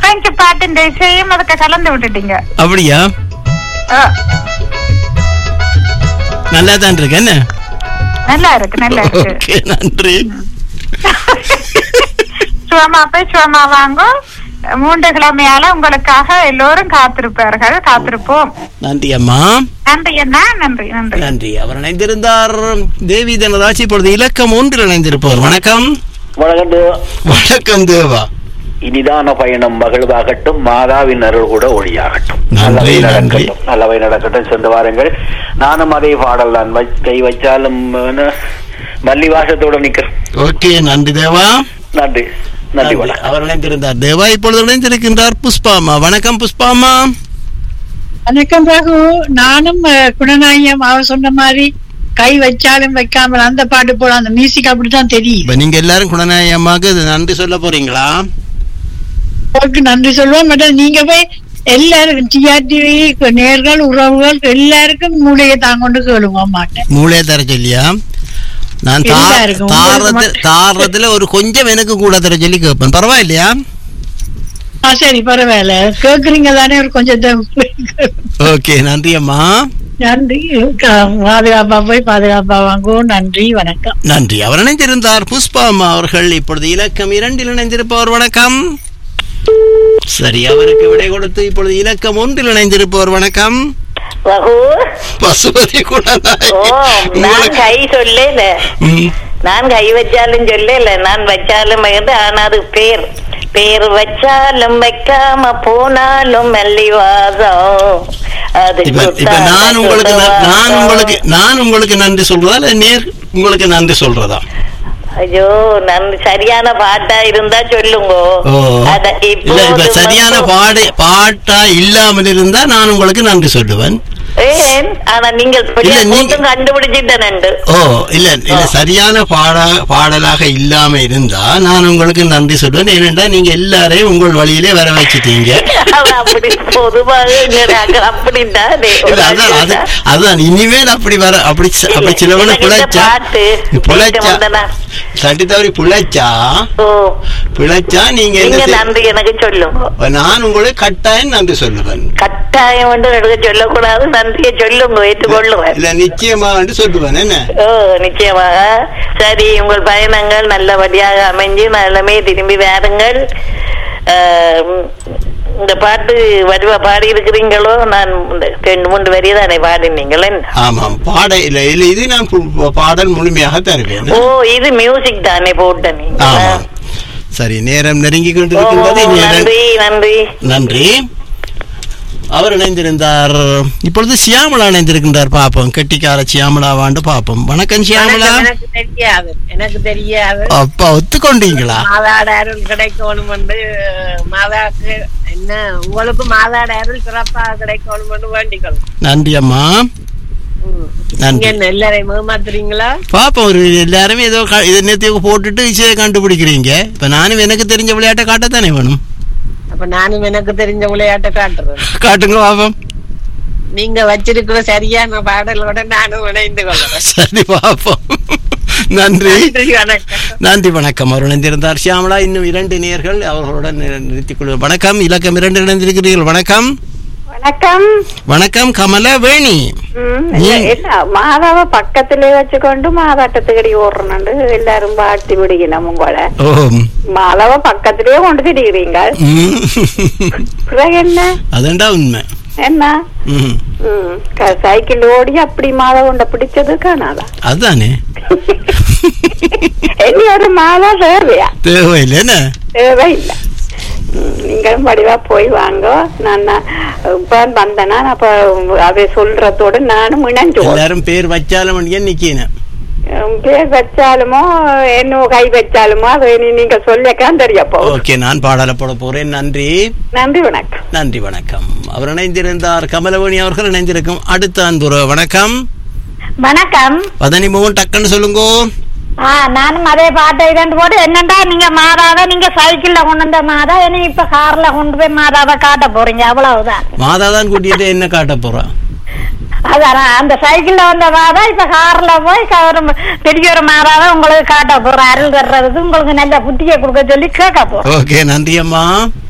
French பாட்டின் இசையும் அதுக்கு கலந்து விட்டுட்டீங்க அப்படியா ஆ, நல்லா தான் இருக்கு என்ன நல்லா இருக்கு நல்லா இருக்கு ஓகே நன்றி சுவமா போய் சுவமா வாங்க மூன்று கிழமையால உங்களுக்காக எல்லோரும் காத்திருப்பார்கள் காத்திருப்போம் நன்றி அம்மா நன்றி அண்ணா நன்றி நன்றி நன்றி அவர் இணைந்திருந்தார் தேவி தனராஜ் இப்பொழுது இலக்கம் ஒன்றில் இணைந்திருப்பவர் வணக்கம் வணக்கம் தேவா. வணக்கம் தேவா இனிதான பயணம் மகிழ்வாகட்டும் மாதாவின் அருள் கூட ஒளியாகட்டும் நன்றி, நல்லவை நன்றி. நடக்கட்டும் நல்லவை நடக்கட்டும் சென்று வாருங்கள் நானும் அதே பாடல் தான் வை- கை வச்சாலும் என்ன, மல்லி வாசத்தோட நிக்கிறேன் ஓகே நன்றி தேவா நன்றி நன்றி வணக்கம் அவர் இணைந்திருந்தார் தேவா இப்பொழுது இணைந்திருக்கின்றார் புஷ்பாமா வணக்கம் புஷ்பாமா வணக்கம் ரகு நானும் அஹ், குணநாயகம் அவ சொன்ன மாதிரி கை வச்சாலும் வைக்காமல் அந்த பாட்டு போல அந்த மியூசிக் அப்படித்தான் தெரியுது இப்ப நீங்க எல்லாரும் குணநாயகமாக இது நன்றி சொல்ல போறீங்களா அவருக்கு நன்றி சொல்லுவோம் மட்டும் நீங்க போய் எல்லாருக்கும் டிஆர்டிவி நேர்கள் உறவுகள் எல்லாருக்கும் மூளையை தான் கொண்டு கேளுங்க மாட்டேன் மூளையை தர சொல்லியா நான் தா- எல்லாருக்கும், உங்களுக்கு தாரத்து மட்டும். தாரத்துல ஒரு கொஞ்சம் எனக்கு கூட தர சொல்லி கேட்பேன் பரவாயில்லையா ஆ சரி பரவாயில்ல கேக்குறீங்க தானே ஒரு கொஞ்சம் தான் ஓகே நன்றி அம்மா நன்றி க- பாதுகாப்பா போய் பாதுகாப்பா வாங்குவோம் நன்றி வணக்கம் நன்றி அவர் இணைந்திருந்தார் புஷ்பா அம்மா அவர்கள் இப்பொழுது இலக்கம் இரண்டில் இணைந்திருப்பவர் வணக்கம் சரி அவருக்கு விடை கொடுத்து இப்பொழுது இலக்கம் ஒன்றில் இணைந்திருப்பவர் வணக்கம் ரகு பசுபதி ஓ குணநாயகி நான் உங்களுக்கு- கை சொல்லல ம், நான் கை வச்சாலும் சொல்லல நான் வச்சாலும் வந்து ஆனா அது பேர் பேர் வச்சாலும் வைக்காம போனாலும் மல்லிவாசம் அது இப்ப இப்ப நான் உங்களுக்கு ந- நான் உங்களுக்கு நான் உங்களுக்கு நன்றி சொல்றதா இல்ல நேர் உங்களுக்கு நன்றி சொல்றதா ஐயோ நான் சரியான பாட்டா இருந்தா சொல்லுங்க ஓ அத இல்ல இப்ப இப்போது சரியான மட்டும்- பாடு பாட்டா இல்லாமல் இருந்தா நான் உங்களுக்கு நன்றி சொல்லுவேன் ஏன் ஆனா நீங்கள் இல்ல, நீங்க- மட்டும் கண்டுபிடிச்சிட்டேன் ஓ இல்ல இல்ல சரியான பாடா பாடலாக இல்லாம இருந்தா நான் உங்களுக்கு நன்றி சொல்வேன் ஏனென்றா நீங்க எல்லாரையும் உங்கள் வழியிலே வர வச்சிட்டீங்க அப்படி பொதுவாக இங்க நாங்கள் அப்படித்தானே இல்ல அதான் அது அதான் இனிமேல் அப்படி வர அப்படி ச- அப்படி சிலவன எனக்கு இந்த பிழைச்சா பாட்டு பிழைச்சா கேட்ட முதல்ல. தட்டி தவறி பிழைச்சா ஓ பிழைச்சா நீங்க என்ன நீங்க செய்- நன்றி எனக்கு சொல்லுங்க நான் உங்களுக்கு கட்டாயம் நன்றி சொல்லுவேன் கட்டாயம் வந்து எனக்கு சொல்லக்கூடாது நன்றியை சொல்லுங்க ஏற்றுக்கொள்ளுவேன் இல்ல நிச்சயமா வந்து சொல்லுவேன் என்ன ஓ நிச்சயமாக சரி உங்கள் பயணங்கள் நல்லபடியாக அமைஞ்சு நல்லமே திரும்பி வாருங்கள் ஆம், இந்த பாட்டு வடிவா பாடி இருக்கிறீங்களோ நான் இந்த ரெண்டு மூன்று வரி தானே பாடினீங்களே ஆமாம் பாட இல்ல இல்ல இது நான் பு- பாடல் முழுமையாக தருவேன் ஓ இது மியூசிக் தானே போட்ட நீங்க ஆமாம் சரி நேரம் நெருங்கி ஓ, கொண்டிருக்கின்றது இனி என்ன- நன்றி நன்றி நன்றி அவர் இணைந்திருந்தார் இப்பொழுது சியாமலா இணைந்திருக்கின்றார் பாப்போம் கெட்டிக்கார சியாமலா வாண்டு பாப்போம் வணக்கம் சியாமலா எனக்கு தெரியாது எனக்கு தெரியாது அப்பா ஒத்துக்கொண்டீங்களா மாதாட அருள் கிடைக்கணும் என்று மாதாக்கு என்ன உங்களுக்கு மாதாட அருள் சிறப்பாக கிடைக்கணும் என்று வேண்டிக்கணும் நன்றி அம்மா நீங்க நன்றி என்ன எல்லாரையும் ஏமாத்துறீங்களா பாப்போம் ஒரு எல்லாருமே ஏதோ க- இது நேரத்தையும் போட்டுட்டு இசையை கண்டுபிடிக்கிறீங்க இப்ப நானும் எனக்கு தெரிஞ்ச விளையாட்டை காட்டத்தானே வேணும் அப்ப நானும் எனக்கு தெரிஞ்ச விளையாட்டை காட்டுறேன் காட்டுங்க பாப்போம் நீங்க வச்சிருக்கிற சரியான பாடலோட நானும் இணைந்து கொள்றேன் சரி பாப்போம் நன்றி நன்றி வணக்கம் நன்றி வணக்கம் அவர் இணைந்திருந்தார் சியாமலா இன்னும் இரண்டு நேர்கள் அவர்களுடன் நி- நிறுத்திக் கொள்வோம் வணக்கம் இலக்கம் இரண்டு இணைந்திருக்கிறீர்கள் வணக்கம் வணக்கம் வணக்கம் கமலவேணி ம், நீ- இல்ல, இல்ல, மாதாவை பக்கத்திலே வச்சுக்கொண்டு மாதாட்டத்துக்கடி ஓடுறனண்டு எல்லாரும் பாட்டி பிடிக்கணும் உங்களை ஓ மாதாவை பக்கத்திலேயே கொண்டு திரிகிறீங்க ம். பிறகு என்ன அதண்டா உண்மை என்ன ம். ம், க- சைக்கிள் ஓடி அப்படி மாதா கொண்ட பிடிச்சது காணாதா அதுதானே இனி ஒரு மாதா தேவையா தேவையில்லை என்ன தேவையில்லை ம், நீங்களும் படிவா போய் வாங்க நான் நான் இப்ப வந்தேனா அப்ப அவை சொல்றதோட நானும் இணைஞ்சு எல்லாரும் பேர் வச்சாலும் ஏன் நிக்கணும் உம், பேர் வச்சாலுமோ என்ன கை வச்சாலுமோ அது நீ- நீங்க சொல்லக்கான் தெரியப்போ ஓகே நான் பாடல போட போறேன் நன்றி நன்றி வணக்கம் நன்றி வணக்கம் அவர் இணைந்திருந்தார் கமலவேணி அவர்கள் இணைந்திருக்கும் அடுத்த அன்புற வணக்கம் வணக்கம் பதனி மோகன் டக்குன்னு சொல்லுங்க ஆ நானும் அதே பாட்டை இரண்டு போட்டு என்னண்டா நீங்க மாதாவை நீங்க சைக்கிள்ல கொண்டு வந்த மாதா என்ன இப்ப கார்ல கொண்டு போய் மாதாவை காட்ட போறீங்க அவ்வளவுதான் மாதா தான் கூட்டிட்டு என்ன காட்ட போறா அதான் அந்த சைக்கிள்ல வந்த மாதா இப்ப கார்ல போய் க- ஒரு பெரிய ஒரு மாதாவை உங்களுக்கு காட்ட போறோம் அருள் தர்றதுக்கு உங்களுக்கு நல்ல புத்தியை கொடுக்க சொல்லி கேட்க போறோம் ஓகே நன்றி அம்மா